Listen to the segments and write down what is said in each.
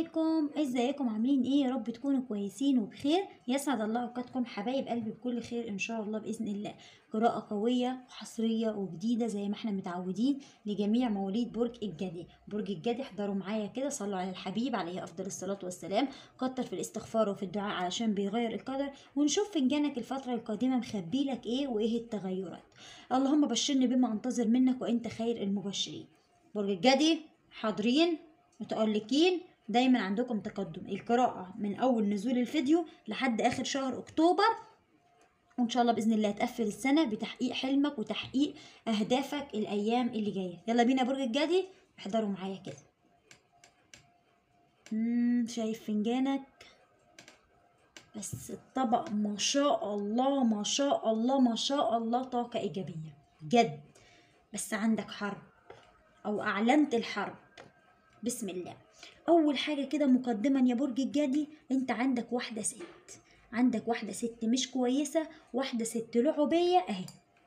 عليكم ازيكم عاملين ايه يا رب تكونوا كويسين وبخير يسعد الله اوقاتكم حبايب قلبي بكل خير ان شاء الله باذن الله قراءة قوية وحصرية وجديدة زي ما احنا متعودين لجميع مواليد برج الجدي برج الجدي احضروا معايا كده صلوا على الحبيب عليه افضل الصلاة والسلام كتر في الاستغفار وفي الدعاء علشان بيغير القدر ونشوف فنجانك الفترة القادمة مخبي لك ايه وايه التغيرات اللهم بشرني بما انتظر منك وانت خير المبشرين برج الجدي حاضرين متألقين دايما عندكم تقدم القراءة من أول نزول الفيديو لحد آخر شهر أكتوبر وإن شاء الله بإذن الله تقفل السنة بتحقيق حلمك وتحقيق أهدافك الأيام اللي جاية يلا بينا برج الجدي احضروا معايا كده مم، شايف فنجانك بس الطبق ما شاء الله ما شاء الله ما شاء الله طاقة إيجابية جد بس عندك حرب أو أعلنت الحرب بسم الله اول حاجه كده مقدما يا برج الجدي انت عندك واحده ست عندك واحده ست مش كويسه واحده ست لعبيه اهي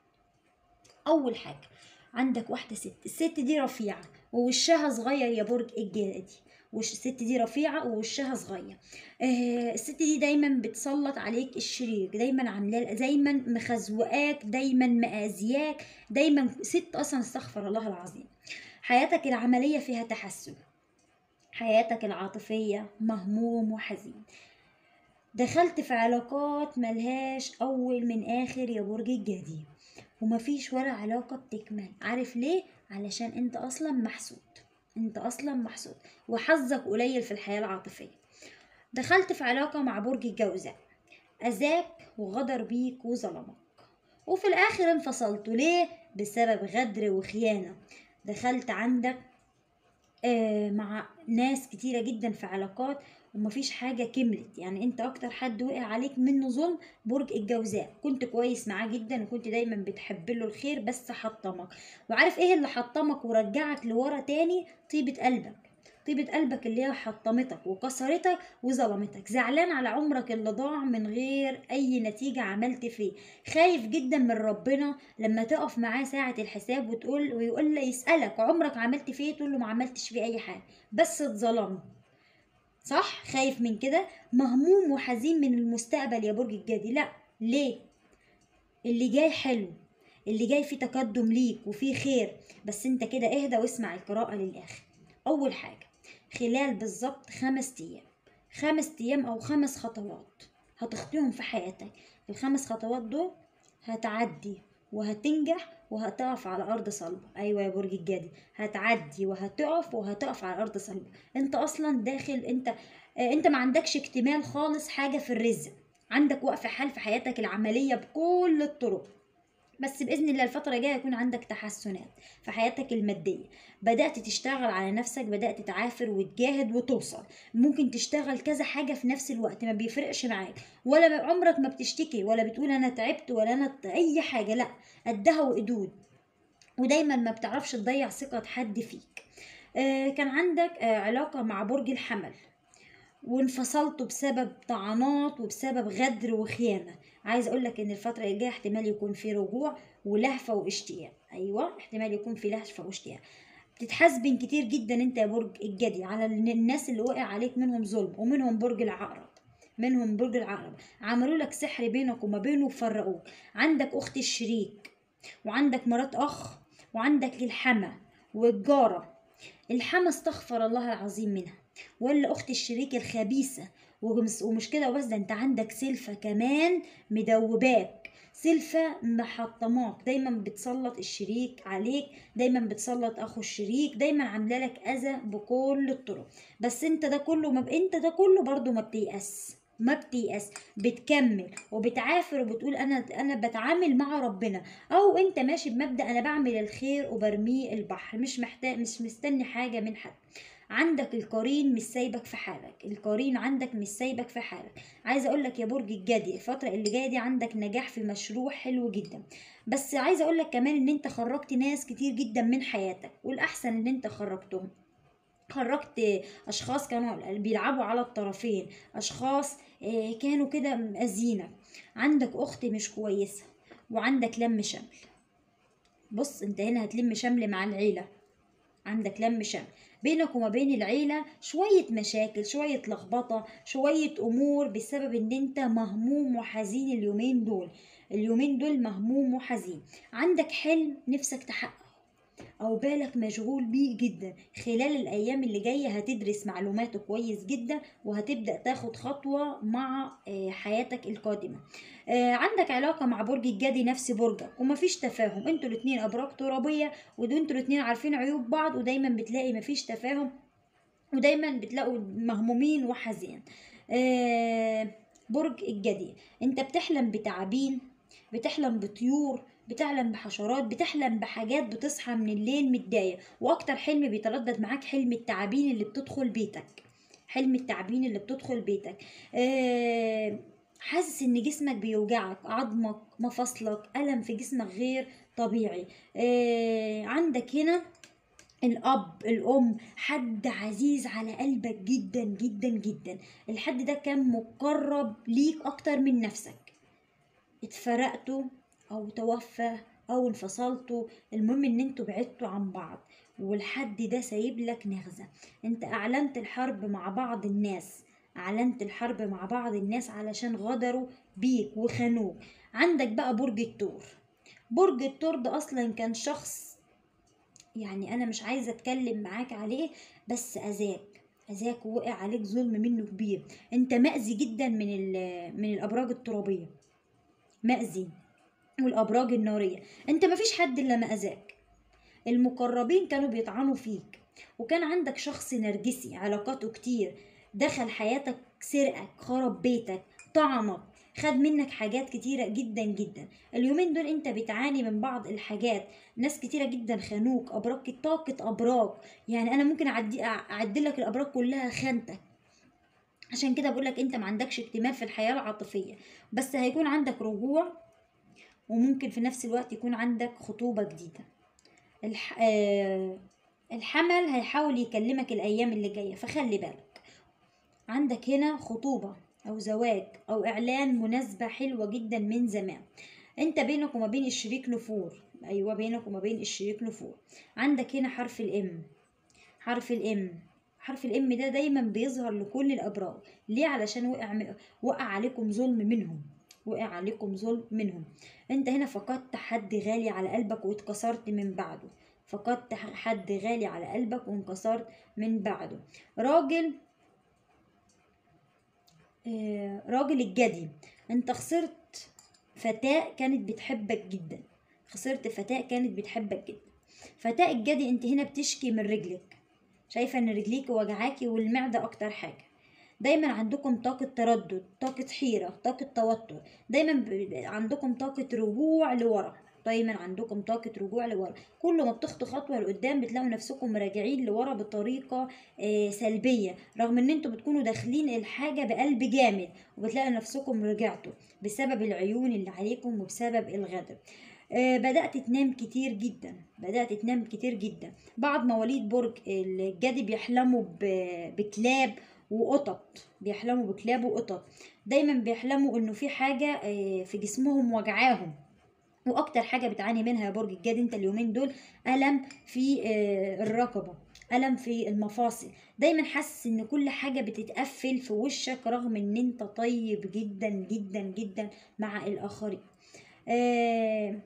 اول حاجه عندك واحده ست الست دي رفيعه ووشها صغير يا برج الجدي وش الست دي رفيعة ووشها صغير آه الست دي دايما بتسلط عليك الشرير دايما عاملاه دايما مخزوقاك دايما مآذياك دايما ست اصلا استغفر الله العظيم حياتك العملية فيها تحسن حياتك العاطفية مهموم وحزين دخلت في علاقات ملهاش أول من آخر يا برج الجدي ومفيش ولا علاقة بتكمل عارف ليه؟ علشان انت أصلا محسود انت أصلا محسود وحظك قليل في الحياة العاطفية دخلت في علاقة مع برج الجوزاء أذاك وغدر بيك وظلمك وفي الآخر انفصلتوا ليه؟ بسبب غدر وخيانة دخلت عندك آه، مع ناس كتيرة جدا في علاقات ومفيش حاجة كملت يعني انت اكتر حد وقع عليك منه ظلم برج الجوزاء كنت كويس معاه جدا وكنت دايما بتحب له الخير بس حطمك وعارف ايه اللي حطمك ورجعك لورا تاني طيبة قلبك طيبة قلبك اللي هي حطمتك وكسرتك وظلمتك زعلان على عمرك اللي ضاع من غير اي نتيجة عملت فيه خايف جدا من ربنا لما تقف معاه ساعة الحساب وتقول ويقول له يسألك عمرك عملت فيه تقول له ما عملتش فيه اي حاجة بس اتظلمت صح خايف من كده مهموم وحزين من المستقبل يا برج الجدي لا ليه اللي جاي حلو اللي جاي فيه تقدم ليك وفيه خير بس انت كده اهدى واسمع القراءة للآخر أول حاجة خلال بالظبط خمس أيام خمس أيام أو خمس خطوات هتخطيهم في حياتك الخمس خطوات دول هتعدي وهتنجح وهتقف على أرض صلبة أيوة يا برج الجدي هتعدي وهتقف وهتقف على أرض صلبة أنت أصلا داخل أنت آه، أنت ما عندكش اكتمال خالص حاجة في الرزق عندك وقف حال في حياتك العملية بكل الطرق بس باذن الله الفتره الجايه يكون عندك تحسنات في حياتك الماديه بدات تشتغل على نفسك بدات تعافر وتجاهد وتوصل ممكن تشتغل كذا حاجه في نفس الوقت ما بيفرقش معاك ولا عمرك ما بتشتكي ولا بتقول انا تعبت ولا انا ت- اي حاجه لا قدها وقدود ودايما ما بتعرفش تضيع ثقه حد فيك آه كان عندك آه علاقه مع برج الحمل وانفصلتوا بسبب طعنات وبسبب غدر وخيانة عايز اقول لك ان الفترة الجاية احتمال يكون في رجوع ولهفة واشتياق ايوه احتمال يكون في لهفة واشتياق بتتحاسبن كتير جدا انت يا برج الجدي على ال- الناس اللي وقع عليك منهم ظلم ومنهم برج العقرب منهم برج العقرب عملوا لك سحر بينك وما بينه وفرقوك عندك اخت الشريك وعندك مرات اخ وعندك الحما والجارة الحما استغفر الله العظيم منها ولا اخت الشريك الخبيثه ومس- ومش كده وبس ده انت عندك سلفه كمان مدوباك سلفة محطماك دايما بتسلط الشريك عليك دايما بتسلط اخو الشريك دايما عامله لك اذى بكل الطرق بس انت ده كله ما ب... انت ده كله برضو ما بتيأس ما بتيأس بتكمل وبتعافر وبتقول انا انا بتعامل مع ربنا او انت ماشي بمبدأ انا بعمل الخير وبرميه البحر مش محتاج مش مستني حاجه من حد عندك القرين مش سايبك في حالك القرين عندك مش سايبك في حالك عايزه اقول لك يا برج الجدي الفتره اللي جايه دي عندك نجاح في مشروع حلو جدا بس عايزه اقول لك كمان ان انت خرجت ناس كتير جدا من حياتك والاحسن ان انت خرجتهم خرجت اشخاص كانوا بيلعبوا على الطرفين اشخاص آه، كانوا كده مأذينك عندك اخت مش كويسه وعندك لم شمل بص انت هنا هتلم شمل مع العيله عندك لم شمل بينك وما بين العيلة شوية مشاكل شوية لخبطة شوية أمور بسبب إن أنت مهموم وحزين اليومين دول اليومين دول مهموم وحزين عندك حلم نفسك تحققه أو بالك مشغول بيه جدا خلال الأيام اللي جاية هتدرس معلوماته كويس جدا وهتبدأ تاخد خطوة مع آه، حياتك القادمة آه، عندك علاقة مع برج الجدي نفس برجك ومفيش تفاهم انتوا الاتنين أبراج ترابية وانتوا الاتنين عارفين عيوب بعض ودايما بتلاقي مفيش تفاهم ودايما بتلاقوا مهمومين وحزين آه، برج الجدي انت بتحلم بتعابين بتحلم بطيور بتحلم بحشرات بتحلم بحاجات بتصحى من الليل متضايق واكتر حلم بيتردد معاك حلم التعابين اللي بتدخل بيتك حلم التعابين اللي بتدخل بيتك آه حاسس ان جسمك بيوجعك عظمك مفاصلك الم في جسمك غير طبيعي آه عندك هنا الاب الام حد عزيز على قلبك جدا جدا جدا الحد ده كان مقرب ليك اكتر من نفسك اتفرقتوا او توفى او انفصلتوا المهم ان انتوا بعدتوا عن بعض والحد ده سايب لك نغزة انت اعلنت الحرب مع بعض الناس اعلنت الحرب مع بعض الناس علشان غدروا بيك وخانوك عندك بقى برج الثور برج الثور ده اصلا كان شخص يعني انا مش عايزه اتكلم معاك عليه بس اذاك اذاك ووقع عليك ظلم منه كبير انت مأذي جدا من ال- من الابراج الترابيه مأذي والابراج الناريه انت مفيش حد الا ما اذاك المقربين كانوا بيطعنوا فيك وكان عندك شخص نرجسي علاقاته كتير دخل حياتك سرقك خرب بيتك طعنك خد منك حاجات كتيرة جدا جدا اليومين دول انت بتعاني من بعض الحاجات ناس كتيرة جدا خانوك ابراج طاقة ابراج يعني انا ممكن اعدي اعدي لك الابراج كلها خانتك عشان كده بقولك انت ما عندكش اكتمال في الحياة العاطفية بس هيكون عندك رجوع وممكن في نفس الوقت يكون عندك خطوبة جديدة الح... آه... الحمل هيحاول يكلمك الأيام اللي جاية فخلي بالك عندك هنا خطوبة أو زواج أو إعلان مناسبة حلوة جدا من زمان أنت بينك وما بين الشريك نفور أيوة بينك وما بين الشريك نفور عندك هنا حرف الإم حرف الإم حرف الإم ده دايما بيظهر لكل الأبراج ليه علشان وقع وقع عليكم ظلم منهم وقع عليكم ظلم منهم انت هنا فقدت حد غالي على قلبك واتكسرت من بعده فقدت حد غالي على قلبك وانكسرت من بعده راجل آه راجل الجدي انت خسرت فتاة كانت بتحبك جدا خسرت فتاة كانت بتحبك جدا فتاة الجدي انت هنا بتشكي من رجلك شايفة ان رجليك وجعاكي والمعدة اكتر حاجة دايما عندكم طاقة تردد طاقة حيرة طاقة توتر دايما ب- عندكم طاقة رجوع لورا دايما عندكم طاقة رجوع لورا كل ما بتخطوا خطوة لقدام بتلاقوا نفسكم راجعين لورا بطريقة آه، سلبية رغم ان انتوا بتكونوا داخلين الحاجة بقلب جامد وبتلاقوا نفسكم رجعتوا بسبب العيون اللي عليكم وبسبب الغدر آه، بدأت تنام كتير جدا بدأت تنام كتير جدا بعض مواليد برج الجدي بيحلموا ب- بكلاب وقطط بيحلموا بكلاب وقطط دايما بيحلموا انه في حاجة آه، في جسمهم وجعاهم واكتر حاجة بتعاني منها يا برج الجدي انت اليومين دول ألم في آه، الرقبة ألم في المفاصل دايما حاسس ان كل حاجة بتتقفل في وشك رغم ان انت طيب جدا جدا جدا مع الاخرين آه،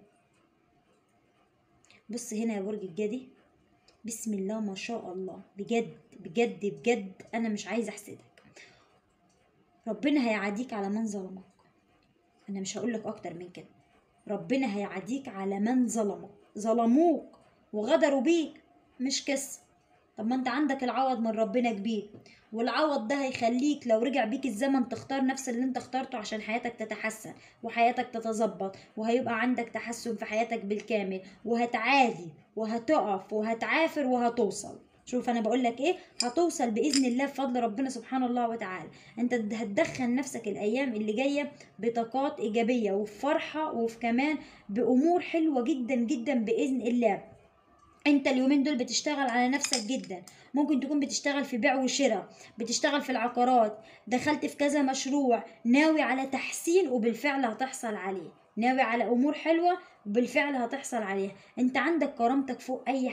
بص هنا يا برج الجدي بسم الله ما شاء الله بجد بجد بجد انا مش عايزه احسدك ربنا هيعاديك على من ظلمك انا مش هقولك اكتر من كده ربنا هيعاديك على من ظلمك ظلموك وغدروا بيك مش قصه طب ما انت عندك العوض من ربنا كبير والعوض ده هيخليك لو رجع بيك الزمن تختار نفس اللي انت اخترته عشان حياتك تتحسن وحياتك تتظبط وهيبقى عندك تحسن في حياتك بالكامل وهتعادي وهتقف وهتعافر وهتوصل شوف انا بقول لك ايه هتوصل باذن الله بفضل ربنا سبحانه الله وتعالى انت هتدخل نفسك الايام اللي جايه بطاقات ايجابيه وفي فرحه وفي كمان بامور حلوه جدا جدا باذن الله انت اليومين دول بتشتغل على نفسك جدا ممكن تكون بتشتغل في بيع وشراء بتشتغل في العقارات دخلت في كذا مشروع ناوي على تحسين وبالفعل هتحصل عليه ناوي على امور حلوه وبالفعل هتحصل عليها انت عندك كرامتك فوق اي حاجه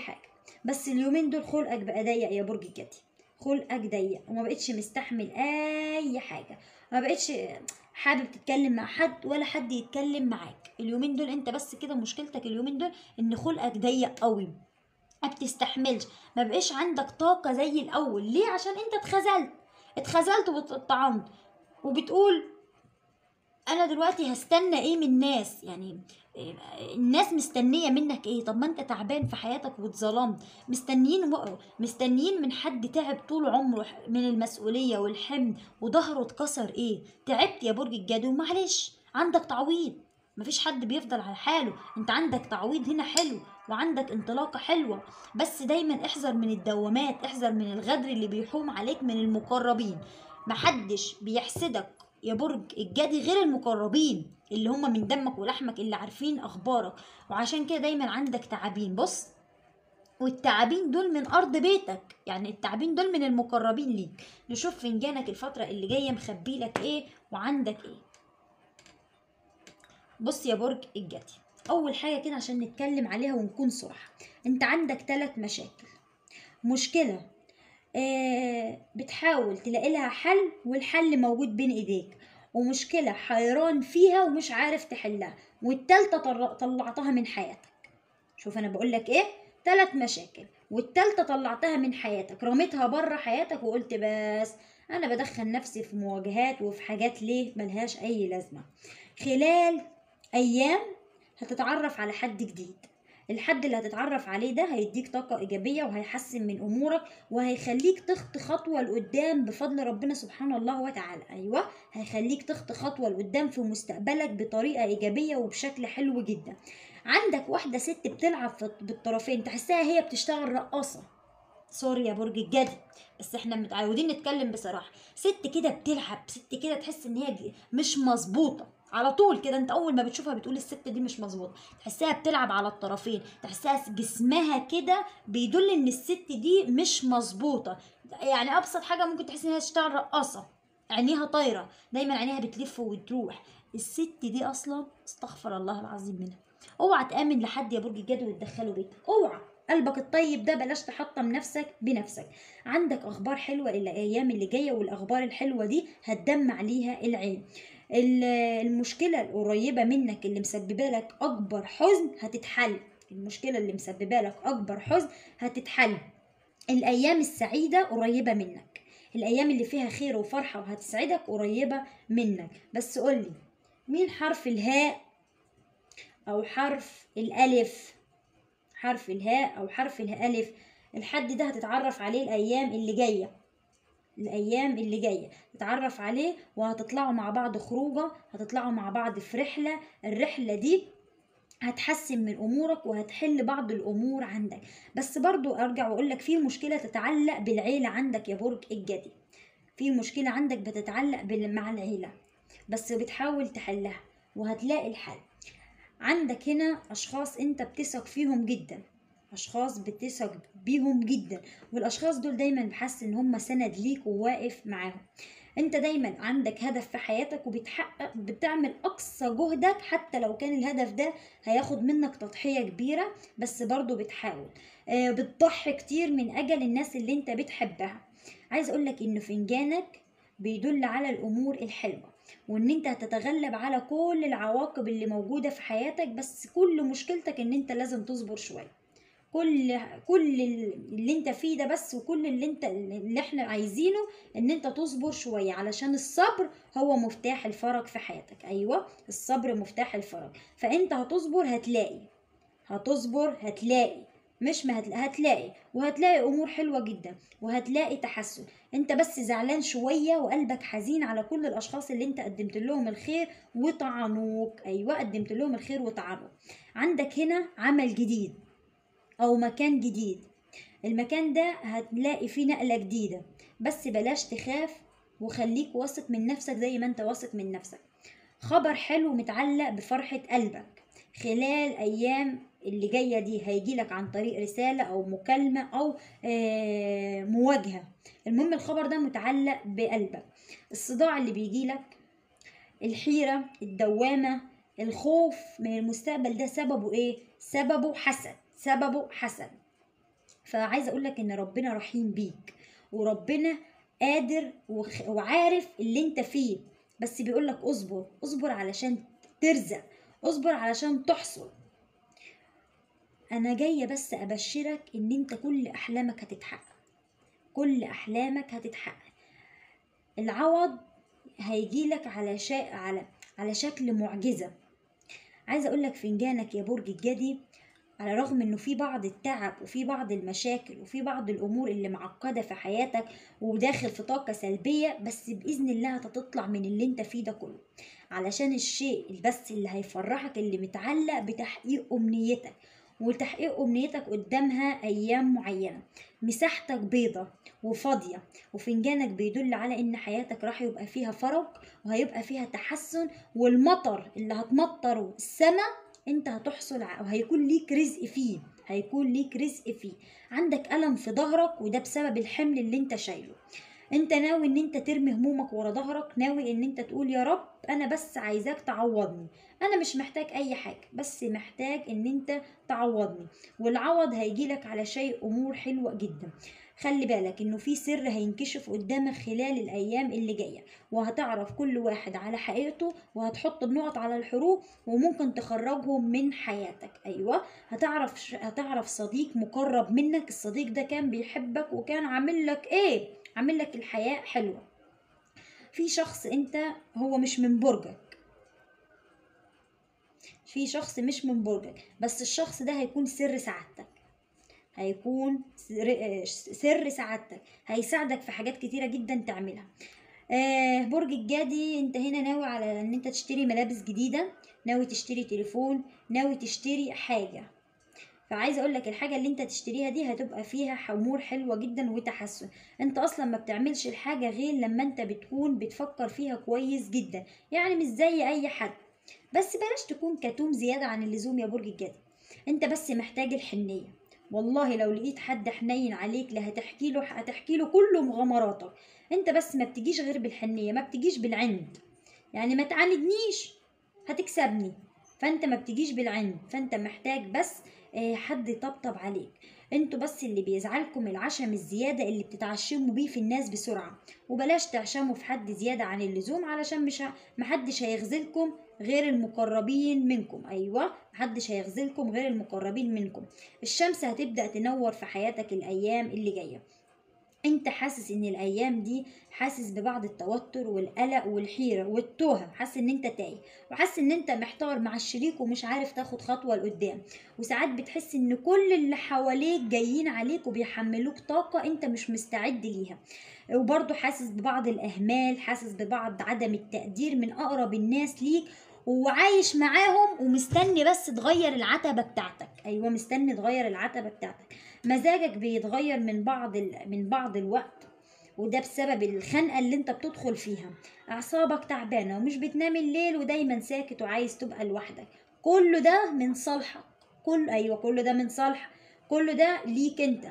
بس اليومين دول خلقك بقى ضيق يا برج الجدي خلقك ضيق وما بقتش مستحمل اي حاجه ما بقتش حابب تتكلم مع حد ولا حد يتكلم معاك اليومين دول انت بس كده مشكلتك اليومين دول ان خلقك ضيق قوي ما بتستحملش ما بقاش عندك طاقة زي الأول ليه عشان انت اتخذلت اتخذلت واتطعمت وبتقول انا دلوقتي هستنى ايه من الناس يعني إيه، الناس مستنية منك ايه طب ما انت تعبان في حياتك واتظلمت مستنيين مستنيين من حد تعب طول عمره من المسؤولية والحمل وظهره اتكسر ايه تعبت يا برج الجدي ومعلش عندك تعويض مفيش حد بيفضل على حاله انت عندك تعويض هنا حلو وعندك انطلاقة حلوة بس دايما احذر من الدوامات احذر من الغدر اللي بيحوم عليك من المقربين محدش بيحسدك يا برج الجدي غير المقربين اللي هم من دمك ولحمك اللي عارفين اخبارك وعشان كده دايما عندك تعابين بص والتعابين دول من ارض بيتك يعني التعابين دول من المقربين ليك نشوف فنجانك الفتره اللي جايه مخبي لك ايه وعندك ايه بص يا برج الجدي اول حاجه كده عشان نتكلم عليها ونكون صراحه انت عندك ثلاث مشاكل مشكله آه بتحاول تلاقي لها حل والحل موجود بين ايديك ومشكله حيران فيها ومش عارف تحلها والتالتة طلعتها من حياتك شوف انا بقول لك ايه ثلاث مشاكل والتالتة طلعتها من حياتك رميتها بره حياتك وقلت بس انا بدخل نفسي في مواجهات وفي حاجات ليه ملهاش اي لازمه خلال ايام هتتعرف على حد جديد الحد اللي هتتعرف عليه ده هيديك طاقة إيجابية وهيحسن من أمورك وهيخليك تخطي خطوة لقدام بفضل ربنا سبحانه الله وتعالى أيوة هيخليك تخطي خطوة لقدام في مستقبلك بطريقة إيجابية وبشكل حلو جدا عندك واحدة ست بتلعب بالطرفين تحسها هي بتشتغل رقاصة سوري يا برج الجدي بس احنا متعودين نتكلم بصراحة ست كده بتلعب ست كده تحس ان هي مش مظبوطة على طول كده انت اول ما بتشوفها بتقول الست دي مش مظبوطه تحسها بتلعب على الطرفين تحسها جسمها كده بيدل ان الست دي مش مظبوطه يعني ابسط حاجه ممكن تحس ان هي تشتغل رقاصه عينيها طايره دايما عينيها بتلف وتروح الست دي اصلا استغفر الله العظيم منها اوعى تامن لحد يا برج الجدي وتدخله بيتك اوعى قلبك الطيب ده بلاش تحطم نفسك بنفسك عندك اخبار حلوه الايام اللي جايه والاخبار الحلوه دي هتدمع ليها العين المشكلة القريبة منك اللي مسببة لك أكبر حزن هتتحل المشكلة اللي مسببة لك أكبر حزن هتتحل الأيام السعيدة قريبة منك الأيام اللي فيها خير وفرحة وهتسعدك قريبة منك بس قولي مين حرف الهاء أو حرف الألف حرف الهاء أو حرف الألف الحد ده هتتعرف عليه الأيام اللي جاية الايام اللي جايه تتعرف عليه وهتطلعوا مع بعض خروجه هتطلعوا مع بعض في رحله الرحله دي هتحسن من امورك وهتحل بعض الامور عندك بس برضو ارجع واقول لك في مشكله تتعلق بالعيله عندك يا برج الجدي في مشكله عندك بتتعلق مع العيله بس بتحاول تحلها وهتلاقي الحل عندك هنا اشخاص انت بتثق فيهم جدا اشخاص بتثق بيهم جدا والاشخاص دول دايما بحس ان هم سند ليك وواقف معاهم انت دايما عندك هدف في حياتك وبتحقق بتعمل اقصى جهدك حتى لو كان الهدف ده هياخد منك تضحية كبيرة بس برضو بتحاول آه بتضحي كتير من اجل الناس اللي انت بتحبها عايز اقولك ان فنجانك بيدل على الامور الحلوة وان انت هتتغلب على كل العواقب اللي موجودة في حياتك بس كل مشكلتك ان انت لازم تصبر شوية كل كل اللي انت فيه ده بس وكل اللي انت اللي احنا عايزينه ان انت تصبر شويه علشان الصبر هو مفتاح الفرج في حياتك ايوه الصبر مفتاح الفرج فانت هتصبر هتلاقي هتصبر هتلاقي مش ما هتلاقي هتلاقي وهتلاقي امور حلوه جدا وهتلاقي تحسن انت بس زعلان شويه وقلبك حزين على كل الاشخاص اللي انت قدمت لهم الخير وطعنوك ايوه قدمت لهم الخير وطعنوك عندك هنا عمل جديد أو مكان جديد المكان ده هتلاقي فيه نقلة جديدة بس بلاش تخاف وخليك واثق من نفسك زي ما انت واثق من نفسك خبر حلو متعلق بفرحة قلبك خلال أيام اللي جاية دي هيجيلك عن طريق رسالة أو مكالمة أو آه مواجهة المهم الخبر ده متعلق بقلبك الصداع اللي بيجيلك الحيرة الدوامة الخوف من المستقبل ده سببه ايه؟ سببه حسد سببه حسد فعايزه اقول لك ان ربنا رحيم بيك وربنا قادر وخ- وعارف اللي انت فيه بس بيقول لك اصبر اصبر علشان ترزق اصبر علشان تحصل انا جايه بس ابشرك ان انت كل احلامك هتتحقق كل احلامك هتتحقق العوض هيجيلك على شا... على على شكل معجزه عايزه اقول لك فنجانك يا برج الجدي على الرغم انه في بعض التعب وفي بعض المشاكل وفي بعض الامور اللي معقده في حياتك وداخل في طاقه سلبيه بس باذن الله هتطلع من اللي انت فيه ده كله علشان الشيء بس اللي هيفرحك اللي متعلق بتحقيق امنيتك وتحقيق امنيتك قدامها ايام معينه مساحتك بيضة وفاضية وفنجانك بيدل على ان حياتك راح يبقى فيها فرج وهيبقى فيها تحسن والمطر اللي هتمطره السماء انت هتحصل ع- وهيكون ليك رزق فيه هيكون ليك رزق فيه عندك ألم في ظهرك وده بسبب الحمل اللي انت شايله انت ناوي ان انت ترمي همومك ورا ظهرك ناوي ان انت تقول يا رب انا بس عايزاك تعوضني انا مش محتاج اي حاجة بس محتاج ان انت تعوضني والعوض هيجيلك على شيء امور حلوة جدا خلي بالك انه في سر هينكشف قدامك خلال الايام اللي جايه وهتعرف كل واحد على حقيقته وهتحط النقط على الحروف وممكن تخرجهم من حياتك ايوه هتعرف ش... هتعرف صديق مقرب منك الصديق ده كان بيحبك وكان عامل لك ايه عامل لك الحياه حلوه في شخص انت هو مش من برجك في شخص مش من برجك بس الشخص ده هيكون سر سعادتك هيكون سر, آه، سر سعادتك هيساعدك في حاجات كتيرة جدا تعملها آه برج الجدي انت هنا ناوي على ان انت تشتري ملابس جديدة ناوي تشتري تليفون ناوي تشتري حاجة فعايزه اقول لك الحاجه اللي انت تشتريها دي هتبقى فيها امور حلوه جدا وتحسن انت اصلا ما بتعملش الحاجه غير لما انت بتكون بتفكر فيها كويس جدا يعني مش زي اي حد بس بلاش تكون كتوم زياده عن اللزوم يا برج الجدي انت بس محتاج الحنيه والله لو لقيت حد حنين عليك لا هتحكي له هتحكي له كل مغامراتك انت بس ما بتجيش غير بالحنيه ما بتجيش بالعند يعني ما تعاندنيش هتكسبني فانت ما بتجيش بالعند فانت محتاج بس آه، حد يطبطب عليك انتوا بس اللي بيزعلكم العشم الزيادة اللي بتتعشموا بيه في الناس بسرعة وبلاش تعشموا في حد زيادة عن اللزوم علشان مش ه- محدش هيغزلكم غير المقربين منكم ايوه محدش هيغزلكم غير المقربين منكم الشمس هتبدأ تنور في حياتك الايام اللي جاية انت حاسس ان الايام دي حاسس ببعض التوتر والقلق والحيره والتوهه حاسس ان انت تايه وحاسس ان انت محتار مع الشريك ومش عارف تاخد خطوه لقدام وساعات بتحس ان كل اللي حواليك جايين عليك وبيحملوك طاقه انت مش مستعد ليها وبرضه حاسس ببعض الاهمال حاسس ببعض عدم التقدير من اقرب الناس ليك وعايش معاهم ومستني بس تغير العتبه بتاعتك ايوه مستني تغير العتبه بتاعتك مزاجك بيتغير من بعض ال... من بعض الوقت وده بسبب الخنقة اللي انت بتدخل فيها أعصابك تعبانة ومش بتنام الليل ودايما ساكت وعايز تبقى لوحدك كله ده من صالحك كل أيوة كله ده من صالح كله ده ليك انت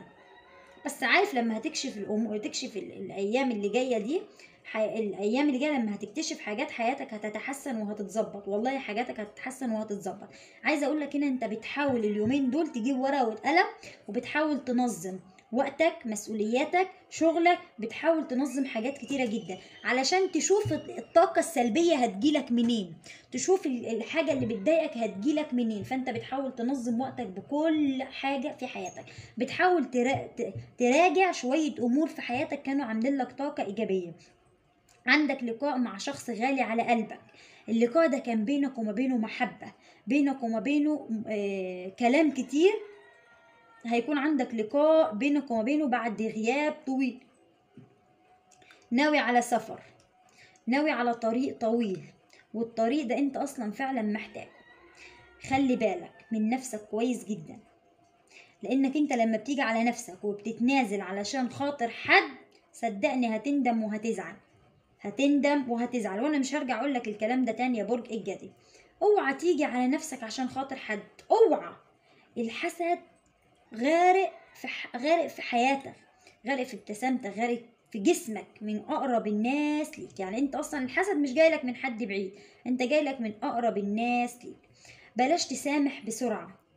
بس عارف لما هتكشف الأمور تكشف ال- الأيام اللي جاية دي ح... الأيام اللي جاية لما هتكتشف حاجات حياتك هتتحسن وهتتظبط والله حاجاتك هتتحسن وهتتظبط عايزة أقول لك هنا أنت بتحاول اليومين دول تجيب ورقة وقلم وبتحاول تنظم وقتك مسؤولياتك شغلك بتحاول تنظم حاجات كتيرة جدا علشان تشوف الطاقة السلبية هتجيلك منين تشوف ال- الحاجة اللي بتضايقك هتجيلك منين فانت بتحاول تنظم وقتك بكل حاجة في حياتك بتحاول ترا... ت- تراجع شوية أمور في حياتك كانوا عاملين لك طاقة إيجابية عندك لقاء مع شخص غالي على قلبك اللقاء ده كان بينك وما بينه محبة بينك وما بينه آه كلام كتير هيكون عندك لقاء بينك وما بينه بعد غياب طويل ناوي على سفر ناوي على طريق طويل والطريق ده انت اصلا فعلا محتاجه خلي بالك من نفسك كويس جدا لانك انت لما بتيجي على نفسك وبتتنازل علشان خاطر حد صدقني هتندم وهتزعل هتندم وهتزعل وانا مش هرجع اقول لك الكلام ده تاني يا برج الجدي اوعى تيجي على نفسك عشان خاطر حد اوعى الحسد غارق في ح... غارق في حياتك غارق في ابتسامتك غارق في جسمك من اقرب الناس ليك يعني انت اصلا الحسد مش جاي لك من حد بعيد انت جاي لك من اقرب الناس ليك بلاش تسامح بسرعه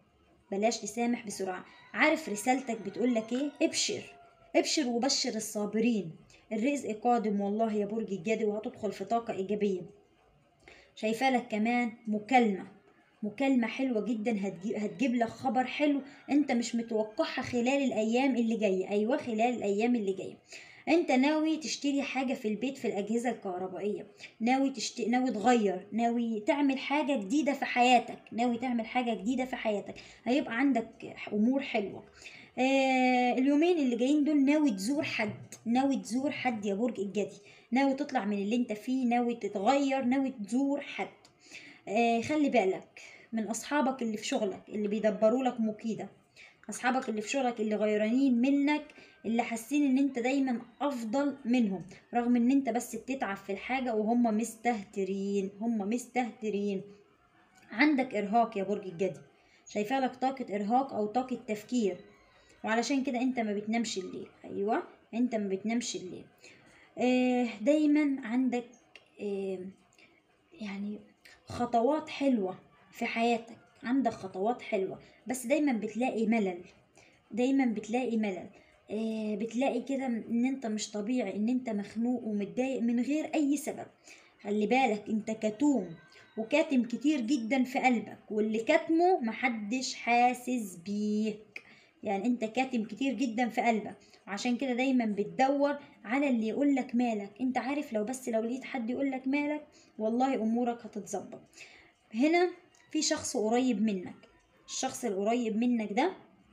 بلاش تسامح بسرعة عارف رسالتك بتقولك ايه ابشر ابشر وبشر الصابرين الرزق قادم والله يا برج الجدي وهتدخل في طاقة إيجابية شايفة لك كمان مكالمة مكالمة حلوة جدا هتجيب, هتجيب لك خبر حلو انت مش متوقعها خلال الأيام اللي جاية أيوة خلال الأيام اللي جاية انت ناوي تشتري حاجة في البيت في الأجهزة الكهربائية ناوي تشت... ناوي تغير ناوي تعمل حاجة جديدة في حياتك ناوي تعمل حاجة جديدة في حياتك هيبقى عندك أمور حلوة آه اليومين اللي جايين دول ناوي تزور حد ناوي تزور حد يا برج الجدي ناوي تطلع من اللي انت فيه ناوي تتغير ناوي تزور حد آه خلي بالك من أصحابك اللي في شغلك اللي بيدبروا لك مكيدة أصحابك اللي في شغلك اللي غيرانين منك اللي حاسين ان انت دايما افضل منهم رغم ان انت بس بتتعب في الحاجة وهم مستهترين هم مستهترين عندك ارهاق يا برج الجدي شايفه لك طاقة ارهاق او طاقة تفكير وعلشان كده انت ما بتنامش الليل ايوه انت ما بتنامش الليل آه دايما عندك آه يعني خطوات حلوة في حياتك عندك خطوات حلوة بس دايما بتلاقي ملل دايما بتلاقي ملل آه بتلاقي كده ان انت مش طبيعي ان انت مخنوق ومتضايق من غير اي سبب خلي بالك انت كتوم وكاتم كتير جدا في قلبك واللي كاتمه محدش حاسس بيك يعني انت كاتم كتير جدا في قلبك وعشان كده دايما بتدور على اللي يقولك مالك انت عارف لو بس لو لقيت حد يقولك مالك والله امورك هتتظبط هنا في شخص قريب منك الشخص القريب منك ده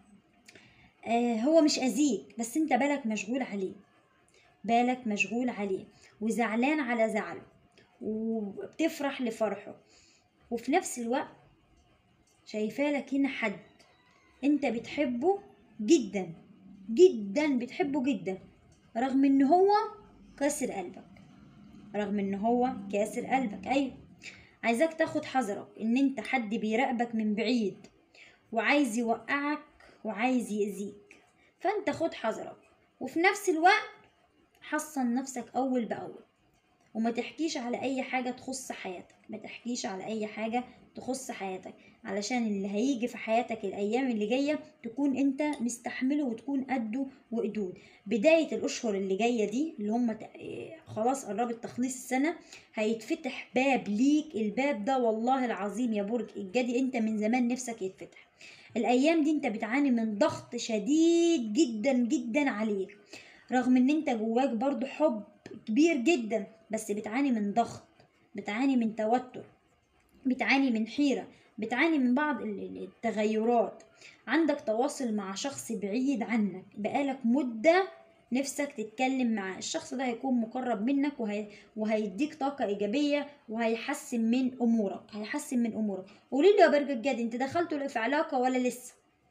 آه هو مش أذيك بس انت بالك مشغول عليه بالك مشغول عليه وزعلان على زعله وبتفرح لفرحه وفي نفس الوقت شايفالك هنا حد انت بتحبه جدا جدا بتحبه جدا رغم ان هو كسر قلبك رغم ان هو كاسر قلبك ايوه عايزاك تاخد حذرك ان انت حد بيراقبك من بعيد وعايز يوقعك وعايز يأذيك فانت خد حذرك وفي نفس الوقت حصن نفسك اول باول وما تحكيش على اي حاجة تخص حياتك ما تحكيش على اي حاجة تخص حياتك علشان اللي هيجي في حياتك الايام اللي جاية تكون انت مستحمله وتكون قده وقدود بداية الاشهر اللي جاية دي اللي هم خلاص قربت تخليص السنة هيتفتح باب ليك الباب ده والله العظيم يا برج الجدي انت من زمان نفسك يتفتح الايام دي انت بتعاني من ضغط شديد جدا جدا عليك رغم ان انت جواك برضو حب كبير جدا بس بتعاني من ضغط بتعاني من توتر بتعاني من حيرة بتعاني من بعض التغيرات عندك تواصل مع شخص بعيد عنك بقالك مدة نفسك تتكلم معاه الشخص ده هيكون مقرب منك وهي... وهيديك طاقة إيجابية وهيحسن من أمورك هيحسن من أمورك قولي لي يا برج الجد أنت دخلتوا في علاقة ولا لسه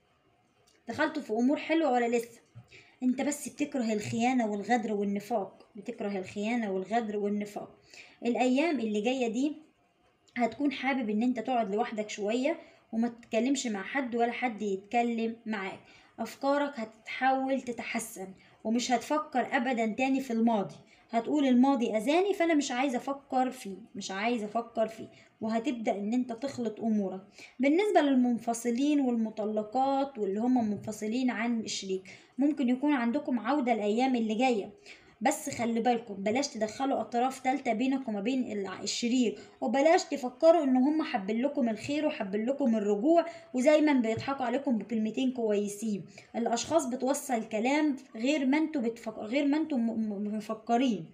دخلتوا في أمور حلوة ولا لسه أنت بس بتكره الخيانة والغدر والنفاق بتكره الخيانة والغدر والنفاق الأيام اللي جاية دي هتكون حابب ان انت تقعد لوحدك شوية وما تتكلمش مع حد ولا حد يتكلم معاك افكارك هتتحاول تتحسن ومش هتفكر ابدا تاني في الماضي هتقول الماضي اذاني فانا مش عايزه افكر فيه مش عايزه افكر فيه وهتبدا ان انت تخلط امورك بالنسبه للمنفصلين والمطلقات واللي هم منفصلين عن الشريك ممكن يكون عندكم عوده الايام اللي جايه بس خلي بالكم بلاش تدخلوا اطراف تالتة بينك وما بين الشريك وبلاش تفكروا ان هم حابين لكم الخير وحابين لكم الرجوع ودايما بيضحكوا عليكم بكلمتين كويسين الاشخاص بتوصل كلام غير ما انتوا بتفك... غير ما انتوا مفكرين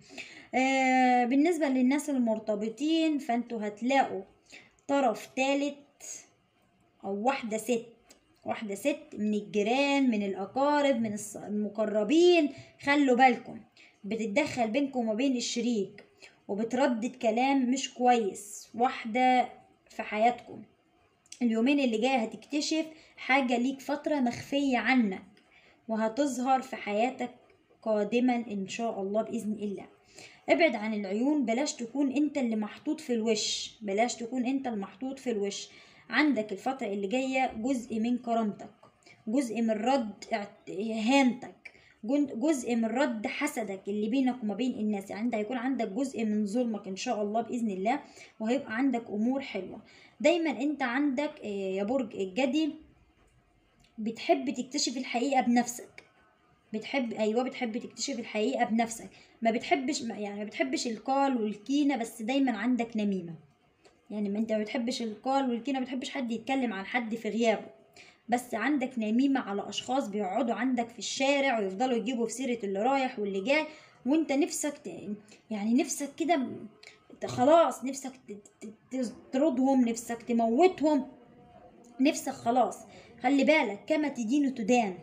آه بالنسبه للناس المرتبطين فانتوا هتلاقوا طرف تالت او واحده ست واحده ست من الجيران من الاقارب من المقربين خلوا بالكم بتتدخل بينكم وما بين الشريك وبتردد كلام مش كويس واحدة في حياتكم اليومين اللي جاي هتكتشف حاجة ليك فترة مخفية عنك وهتظهر في حياتك قادما ان شاء الله بإذن الله ابعد عن العيون بلاش تكون انت اللي محطوط في الوش بلاش تكون انت المحطوط في الوش عندك الفترة اللي جاية جزء من كرامتك جزء من رد اهانتك جزء من رد حسدك اللي بينك وما بين الناس يعني انت هيكون عندك جزء من ظلمك ان شاء الله باذن الله وهيبقى عندك امور حلوه دايما انت عندك يا برج الجدي بتحب تكتشف الحقيقة بنفسك بتحب ايوه بتحب تكتشف الحقيقة بنفسك ما بتحبش ما- يعني ما بتحبش القال والكينة بس دايما عندك نميمة يعني ما انت ما بتحبش القال والكينة ما بتحبش حد يتكلم عن حد في غيابه بس عندك نميمة على أشخاص بيقعدوا عندك في الشارع ويفضلوا يجيبوا في سيرة اللي رايح واللي جاي وانت نفسك ت... يعني نفسك كده م- ت- خلاص نفسك ت- ت- تطردهم نفسك تموتهم نفسك خلاص خلي بالك كما تدين تدان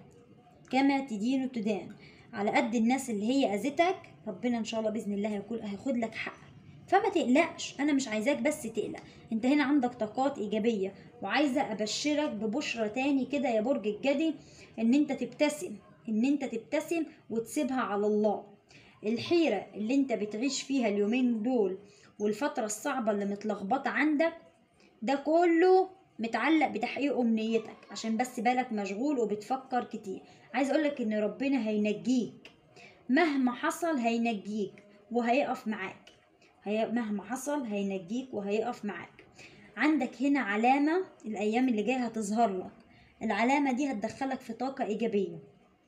كما تدين تدان على قد الناس اللي هي اذتك ربنا ان شاء الله باذن الله هيكون هياخد لك حقك فما تقلقش انا مش عايزاك بس تقلق انت هنا عندك طاقات ايجابيه وعايزه ابشرك ببشرة تاني كده يا برج الجدي ان انت تبتسم ان انت تبتسم وتسيبها على الله الحيرة اللي انت بتعيش فيها اليومين دول والفترة الصعبة اللي متلخبطة عندك ده كله متعلق بتحقيق أمنيتك عشان بس بالك مشغول وبتفكر كتير عايز أقولك إن ربنا هينجيك مهما حصل هينجيك وهيقف معاك هي مهما حصل هينجيك وهيقف معاك عندك هنا علامة الأيام اللي جاية هتظهر لك العلامة دي هتدخلك في طاقة إيجابية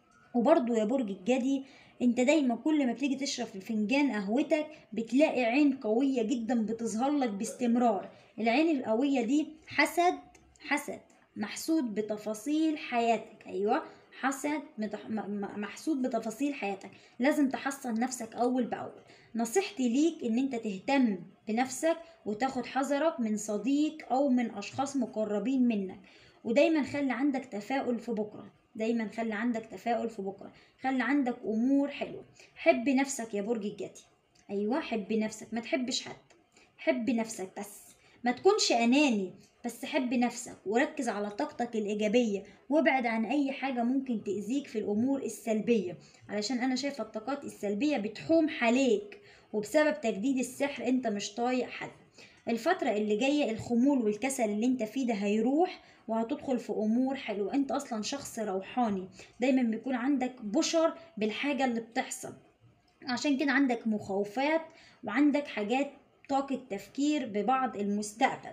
وبرضو يا برج الجدي انت دايما كل ما بتيجي تشرب في فنجان قهوتك بتلاقي عين قوية جدا بتظهر لك باستمرار العين القوية دي حسد حسد محسود بتفاصيل حياتك ايوه حسد متح... م- م- محسود بتفاصيل حياتك لازم تحصن نفسك اول باول نصيحتي ليك ان انت تهتم بنفسك وتاخد حذرك من صديق او من اشخاص مقربين منك ودايما خلي عندك تفاؤل في بكره دايما خلي عندك تفاؤل في بكره خلي عندك امور حلوه حب نفسك يا برج الجدي ايوه حب نفسك ما تحبش حد حب نفسك بس ما تكونش اناني بس حب نفسك وركز على طاقتك الايجابيه وابعد عن اي حاجه ممكن تاذيك في الامور السلبيه علشان انا شايفه الطاقات السلبيه بتحوم حواليك وبسبب تجديد السحر انت مش طايق حد الفترة اللي جاية الخمول والكسل اللي انت فيه ده هيروح وهتدخل في امور حلوة انت اصلا شخص روحاني دايما بيكون عندك بشر بالحاجة اللي بتحصل عشان كده عندك مخاوفات وعندك حاجات طاقة تفكير ببعض المستقبل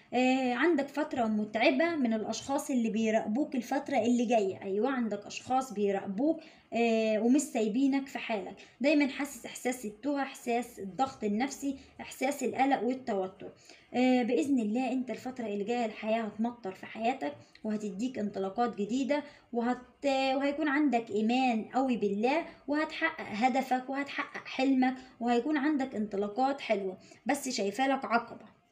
آه عندك فترة متعبة من الأشخاص اللي بيراقبوك الفترة اللي جاية أيوة عندك أشخاص بيراقبوك آه ومش سايبينك في حالك دايما حاسس إحساس التوه إحساس الضغط النفسي إحساس القلق والتوتر آه بإذن الله أنت الفترة اللي جاية الحياة هتمطر في حياتك وهتديك انطلاقات جديدة وهت... وهيكون عندك إيمان قوي بالله وهتحقق هدفك وهتحقق حلمك وهيكون عندك انطلاقات حلوة بس شايفة لك عقبة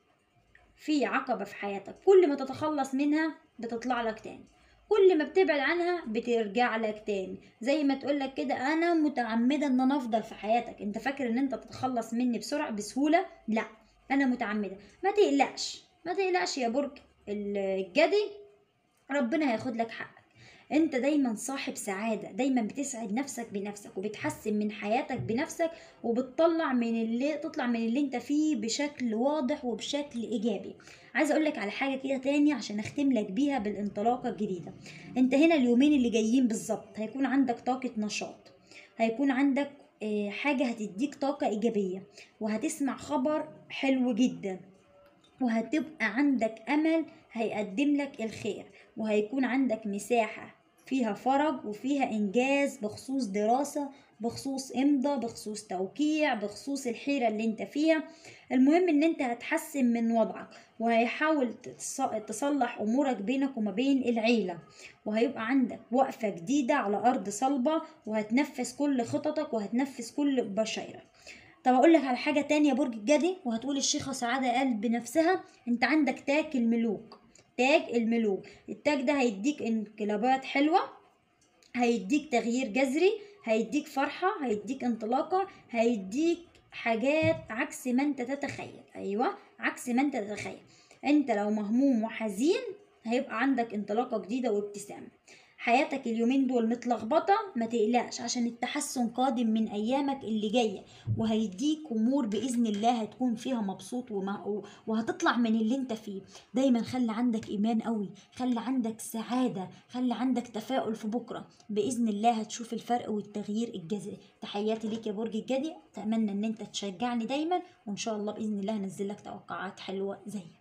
في عقبة في حياتك كل ما تتخلص منها بتطلع لك تاني كل ما بتبعد عنها بترجع لك تاني زي ما تقولك كده انا متعمدة ان انا افضل في حياتك انت فاكر ان انت تتخلص مني بسرعة بسهولة لا انا متعمدة ما تقلقش ما تقلقش يا برج الجدي ربنا هياخد لك حقك انت دايما صاحب سعادة دايما بتسعد نفسك بنفسك وبتحسن من حياتك بنفسك وبتطلع من اللي تطلع من اللي انت فيه بشكل واضح وبشكل ايجابي عايزه اقول لك على حاجه كده تاني عشان اختم لك بيها بالانطلاقه الجديده انت هنا اليومين اللي جايين بالظبط هيكون عندك طاقه نشاط هيكون عندك آه، حاجه هتديك طاقه ايجابيه وهتسمع خبر حلو جدا وهتبقى عندك امل هيقدم لك الخير وهيكون عندك مساحه فيها فرج وفيها انجاز بخصوص دراسه بخصوص امضى بخصوص توقيع بخصوص الحيره اللي انت فيها المهم ان انت هتحسن من وضعك وهيحاول تص- تصلح امورك بينك وما بين العيله وهيبقى عندك وقفه جديده على ارض صلبه وهتنفذ كل خططك وهتنفذ كل بشايرك طب اقول لك على حاجه تانية يا برج الجدي وهتقول الشيخه سعاده قال بنفسها انت عندك تاج الملوك تاج الملوك التاج ده هيديك انقلابات حلوه هيديك تغيير جذري هيديك فرحة هيديك انطلاقة هيديك حاجات عكس ما انت تتخيل ايوه عكس ما انت تتخيل انت لو مهموم وحزين هيبقى عندك انطلاقة جديدة وابتسامة حياتك اليومين دول متلخبطة ما تقلقش عشان التحسن قادم من أيامك اللي جاية وهيديك أمور بإذن الله هتكون فيها مبسوط وما وهتطلع من اللي انت فيه دايما خلي عندك إيمان قوي خلي عندك سعادة خلي عندك تفاؤل في بكرة بإذن الله هتشوف الفرق والتغيير الجذري تحياتي ليك يا برج الجدي أتمنى إن انت تشجعني دايما وإن شاء الله بإذن الله هنزل لك توقعات حلوة زيك